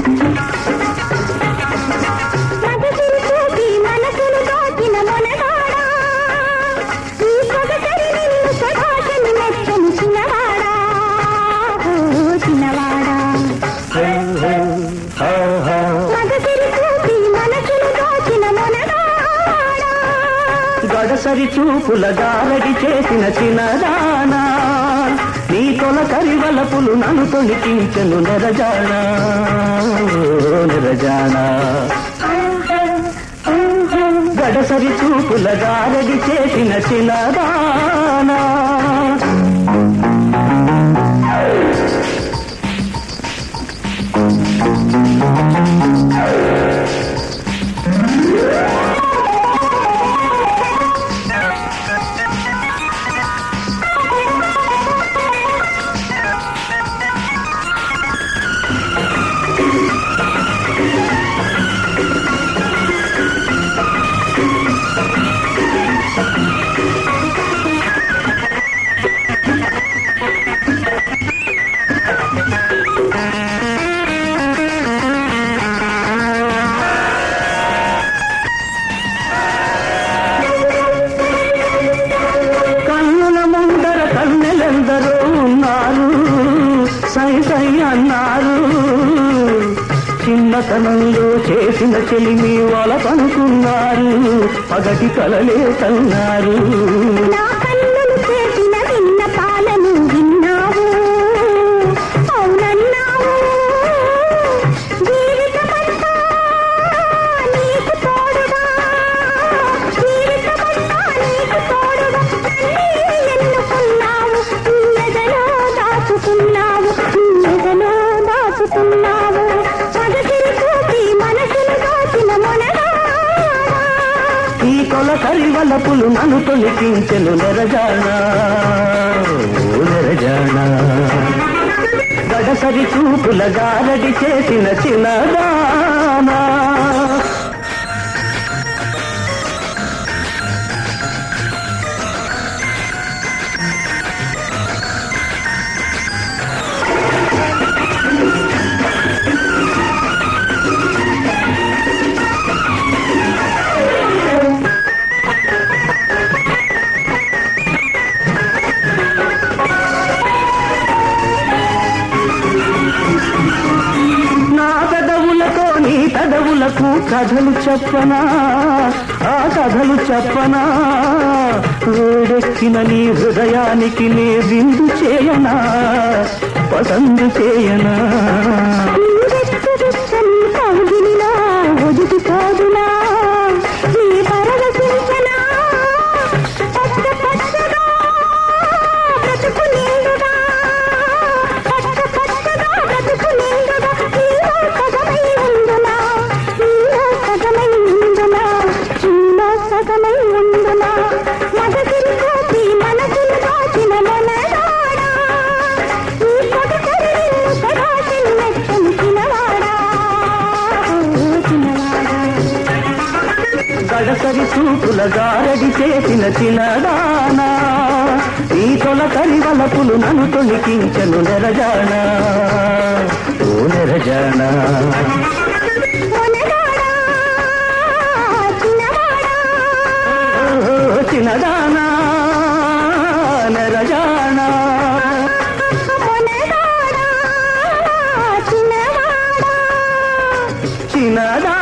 మగసిరి చూపి మనసును దోచిన మొనగాడా ఈ సొగసరి నిన్ను సదాశని మెచ్చని చిన్నవాడా ఓ చిన్నవాడా మగసిరి చూపి మనసును దోచిన మొనగాడా గడసరి చూపుల గారడి చేసిన చిన్నదానా నీ తొల కరివలపులు నన్ను తొణికించను నెరజానా ఓ నెరజానా గడసరి చూపుల గారడి చేసిన చిన్నదానా కన్నుల ముందర కన్నెలెందరో ఉన్నారు సై సై అన్నారు చిన్నతనంలో చేసిన చెలిమి వాళ్ళ కనుకున్నారు పగటి కలలే కన్నారు నా కన్నులు చేసిన విన్న పాలను విన్నావు అవునన్నావు జీవితమంతా నీకు తోడుగా జీవితమంతా నీకు తోడుగా నన్నే ఎన్నుకున్నావు నీ ఎదలో దాచుకున్నావు నీ ఎదలో దాచుకున్నావు మగసిరి చూపి మనసును దాచిన మొనగాడా ఈ కొల కరివలపులు నన్ను తొలికించెను నెరజానా ఓ నెరజానా గడసరి చూపుల గారడి చేసిన చిన్నదానా నా పెదవులతో నీ పెదవులకు కథలు చెప్పనా ఆ కథలు చెప్పనా వేడెక్కిన నీ హృదయానికి నే విందు చేయనా పసందు చేయనా నీవెత్తురుచ్చని కౌగిలిలో ఒదిగిపోదునా నీ పరవశించనా పచ్చ పచ్చగా బ్రతుకు నిండుగా పచ్చ పచ్చగా బ్రతుకు నిండుగా నీలో సగమై ఉండునా నీలో సగమై ఉండునా నీలో సగమై ఉండునా మగసిరి కోపి మనసును దాచిన మొనగాడా ఈ సొగసరి నిన్ను సదాశిని మెచ్చని చిన్నవాడా ఓ చిన్నవాడా గడసరి చూపుల గారడి చేసిన చిన్నదానా ఈ తొల కరివలపులు నన్ను తొలికించను నెరజానా ఓ నెరజానా మొనగాడా చిన్నవాడా ఓ చిన్నదానా నెరజానా మొనగాడా చిన్నవాడా చిన్నదా